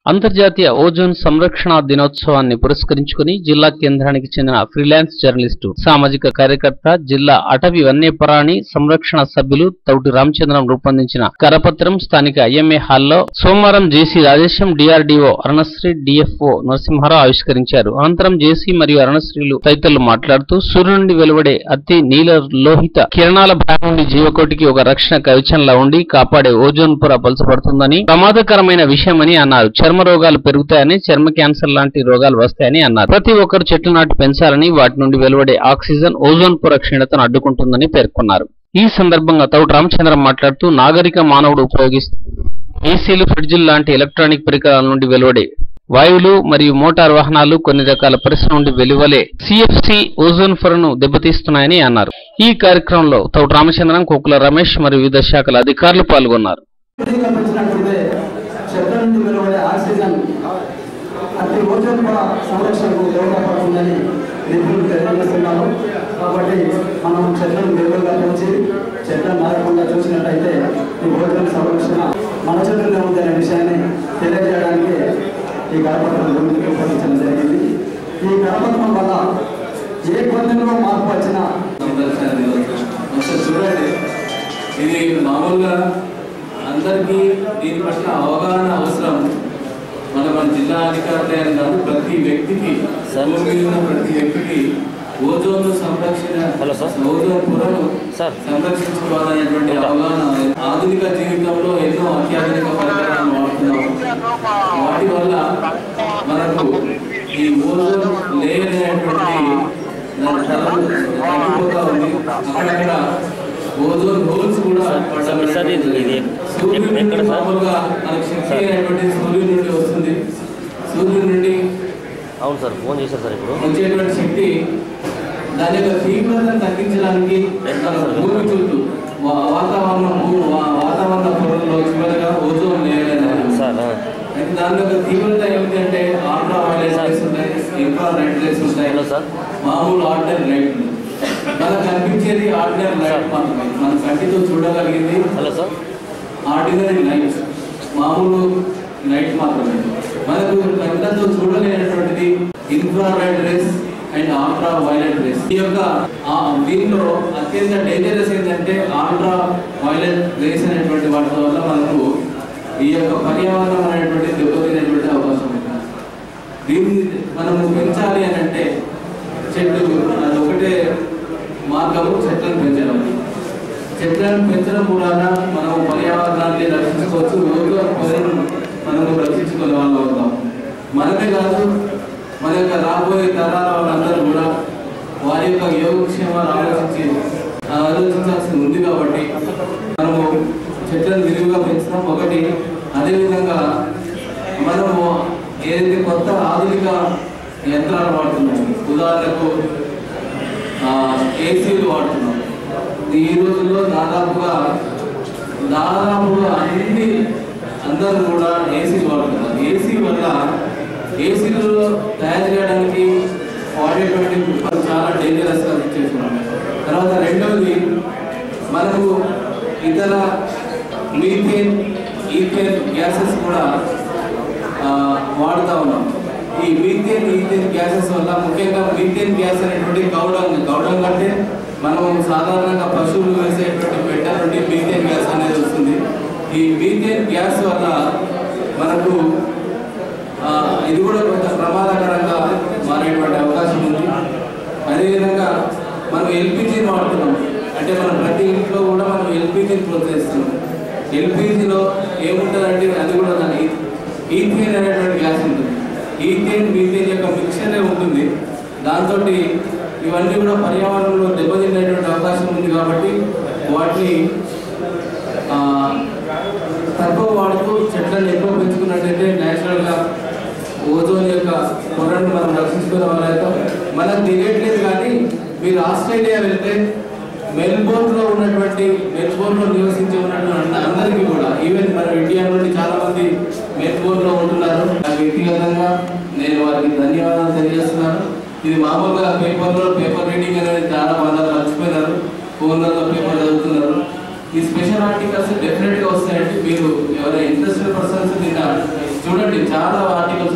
అంతర్జాతీయ ఓజోన్ సంరక్షణ దినోత్సవాన్ని పురస్కరించుకుని జిల్లా కేంద్రానికి చెందిన ఫ్రీలాన్స్ జర్నలిస్టు సామాజిక కార్యకర్త జిల్లా అటవీ వన్యప్రాణి సంరక్షణ సభ్యులు తౌటి రామచంద్రం రూపొందించిన కరపత్రం స్థానిక ఐఎంఏ హాల్లో సోమవారం JC Rajesham DRDO Arunasri DFO Narasimha Rao ఆవిష్కరించారు అనంతరం జేసీ మరియు అరుణశ్రీలు తదితరులు మాట్లాడుతూ సూర్యుడి నుండి వెలువడే అతి నీల లోహిత కిరణాల భయం నుండి జీవకోటికి ఒక రక్షణ కవచంలా ఉండి కాపాడే ఓజోన్ పొర పలచబడుతుందని ప్రమాదకరమైన విషయమని అన్నారు చర్మ రోగాలు పెరుగుతాయని చర్మ క్యాన్సర్ లాంటి రోగాలు వస్తాయని అన్నారు ప్రతి ఒక్కరు చెట్లు నాటి పెంచాలని వాటి నుండి వెలువడే ఆక్సిజన్ ఓజోన్ పొర క్షీణతను అడ్డుకుంటుందని పేర్కొన్నారు ఈ సందర్భంగా తౌడు రామచంద్రం మాట్లాడుతూ నాగరిక మానవుడు ఉపయోగిస్తున్న ఏసీలు ఫ్రిడ్జిల్ లాంటి ఎలక్ట్రానిక్ పరికరాల నుండి వెలువడే వాయువులు మరియు మోటార్ వాహనాలు కొన్ని రకాల పరిశ్రమ నుండి వెలువలే సిఎఫ్సి ఓజోన్ పొరను దెబ్బతీస్తున్నాయని అన్నారు ఈ కార్యక్రమంలో తౌడు రామచంద్రం కోకుల రమేష్ మరియు వివిధ శాఖల అధికారులు పాల్గొన్నారు కల్పించినట్లయితే చెట్ల నుండి వెలువడే ఆక్సిజన్ అతి ఓజోన్ పొర సంరక్షణకు ఉపయోగపడుతుందని నిపుణులు తెలియజేస్తున్నారు కాబట్టి మనం చెట్లను మెరుగుగా పెంచి చెట్లను నాటకుండా చూసినట్టయితే ఈ ఓజోన్ సంరక్షణ మన చెట్టులో ఉందనే విషయాన్ని తెలియజేయడానికి ఈ కరపత్రం రూపొందించడం జరిగింది ఈ కరపత్రం వల్ల ఏ పొందలో మార్పు వచ్చినా సందర్శన దినోత్సవం. ఒకసారి చూడండి ఇది మామూలుగా అందరికీ దీని పట్ల అవగాహన అవసరం మన మన జిల్లా అధికారులే అని కాదు ప్రతి వ్యక్తికి భూమి మీద ఉన్న ప్రతి వ్యక్తికి ఓజోన్ సంరక్షణ హలో సార్. ఓజోన్ పొరను సార్. సంరక్షించుకోవాలనేటువంటి అవగాహన ఆధునిక జీవితంలో ఎన్నో అత్యాధునిక పరికరాలను వాడుతున్నాం వాటి వల్ల మనకు ఈ ఓజోన్ లేయర్ అనేటువంటి దాని తరం తగ్గిపోతా ఉంది అక్కడక్కడ ఓజోన్ హోల్స్ కూడా పడ్డబడ్డాయి. సార్, ఇది- ఇది సూర్యుడి ఎక్కడ నుండి సార్? మామూలుగా మనకు శక్తి అనేటువంటి సూర్యుడి నుండి వస్తుంది సూర్యుడి నుండి అవును సార్ ఫోన్ చేశారు సార్ ఇప్పుడు వచ్చేటువంటి శక్తి దాని యొక్క తీవ్రతను తగ్గించడానికి మన భూమి చుట్టూ వా- వాతావరణం భూ- వా- వాతావరణ పొరల్లో చివరిగా ఓజోన్ లేయర్ అనేది సార్ ఆ. అయితే దాని యొక్క తీవ్రత ఏమిటి అంటే ఆల్ట్రా వైలెట్ రేస్ ఉంటాయి ఇన్ఫ్రా రెడ్ రేస్ ఉంటాయి హలో సార్. మామూలు ఆర్డినరీ లైట్ మనకు కనిపించేది ఆర్డినరీ లైట్ మాత్రమే మన కంటితో చూడగలిగింది హలో సార్ ఆర్డినరీ లైట్ మామూలు లైట్ మాత్రమే మనకు కళ్ళతో చూడలేనటువంటిది infrared rays and ultraviolet rays ఈ యొక్క ఆ, దీనిలో అత్యంత డేంజరస్ ఏంటంటే ఆల్ట్రా వైలెట్ రేస్ అనేటువంటి వాటి వల్ల మనకు ఈ యొక్క పర్యావరణం అనేటువంటి దెబ్బతినేటువంటి అవకాశం ఉంది దీన్ని మనము పెంచాలి అని అంటే చెట్లు అది ఒకటే మార్గము చెట్లను పెంచడం చెట్లను పెంచడం కూడా మనం పర్యావరణాన్ని రక్షించుకోవచ్చు ఓజోన్ పొరను మనము రక్షించుకునే వాళ్ళు అవుతాం మనమే కాదు మన యొక్క రాబోయే తరాల వాళ్ళందరూ కూడా వారి యొక్క యోగక్షేమాలు ఆలోచించి ఆలోచించాల్సి ఉంది కాబట్టి మనము చెట్లను విరివిగా పెంచడం ఒకటి అదేవిధంగా మనము ఏదైతే కొత్త ఆధునిక యంత్రాలు వాడుతున్నాము ఉదాహరణకు ఏసీలు వాడుతున్నాం ఈ రోజుల్లో దాదాపుగా దాదాపుగా అన్ని అందరూ కూడా ఏసీలు వాడుతున్నారు ఏసీ వల్ల ఏసీలు తయారు చేయడానికి వాడేటువంటి చాలా డేంజరస్గా చేస్తున్నాం తర్వాత రెండవది మనకు ఇతర మీథేన్ ఈథేన్ గ్యాసెస్ కూడా ఆ, వాడుతూ ఉన్నాం ఈ మీథేన్ ఈథేన్ గ్యాసెస్ వల్ల ముఖ్యంగా మీథేన్ గ్యాస్ అనేటువంటి గౌడంగ్ గౌడంగ్ అంటే మనం సాధారణంగా పశువులు వేసేటువంటి పెట్ట నుండి మీథేన్ గ్యాస్ అనేది వస్తుంది ఈ మీథేన్ గ్యాస్ వల్ల మనకు ఆ, ఇది కూడా కొంత ప్రమాదకరంగా మారేటువంటి అవకాశం ఉంది అదేవిధంగా మనం ఎల్పిజిని వాడుతున్నాం అంటే మనం ప్రతి ఇంట్లో కూడా మనం ఎల్పిజిని ప్రోత్సహిస్తున్నాం ఎల్పిజిలో ఏముంటుందంటే అది కూడా దాని ఈథేన్ అనేటువంటి గ్యాస్ ఉంటుంది ఈథేన్ మీథేన్ యొక్క మిక్చరే ఉంటుంది దాంతో ఇవన్నీ కూడా పర్యావరణంలో దెబ్బతినేటువంటి అవకాశం ఉంది కాబట్టి వాటిని ఆ, తక్కువ వాడుతూ చెట్లను ఎక్కువ పెంచుకున్నట్టయితే న్యాచురల్గా ఓజోన్ యొక్క పొరను మనం రక్షించుకునే వాళ్ళైతే మనకు తెలియట్లేదు కానీ మీరు ఆస్ట్రేలియా వెళ్తే మెల్బోర్న్లో ఉన్నటువంటి మెల్బోర్న్లో నివసించి ఉన్నటువంటి అందరికీ కూడా ఈవెన్ మన ఇండియా నుండి చాలా మంది మెల్బోర్న్లో ఉంటున్నారు నాకు వ్యక్తిగతంగా నేను వారికి ధన్యవాదాలు తెలియజేస్తున్నాను ఇది మామూలుగా పేపర్లో పేపర్ రీడింగ్ అనేది చాలా బాగా మర్చిపోయినారు ఫోన్లలో పేపర్ చదువుతున్నారు ఈ స్పెషల్ ఆర్టికల్స్ డెఫినెట్గా వస్తాయండి మీరు ఎవరైనా ఇంట్రెస్టెడ్ పర్సన్స్ నిన్న చూడండి చాలా ఆర్టికల్స్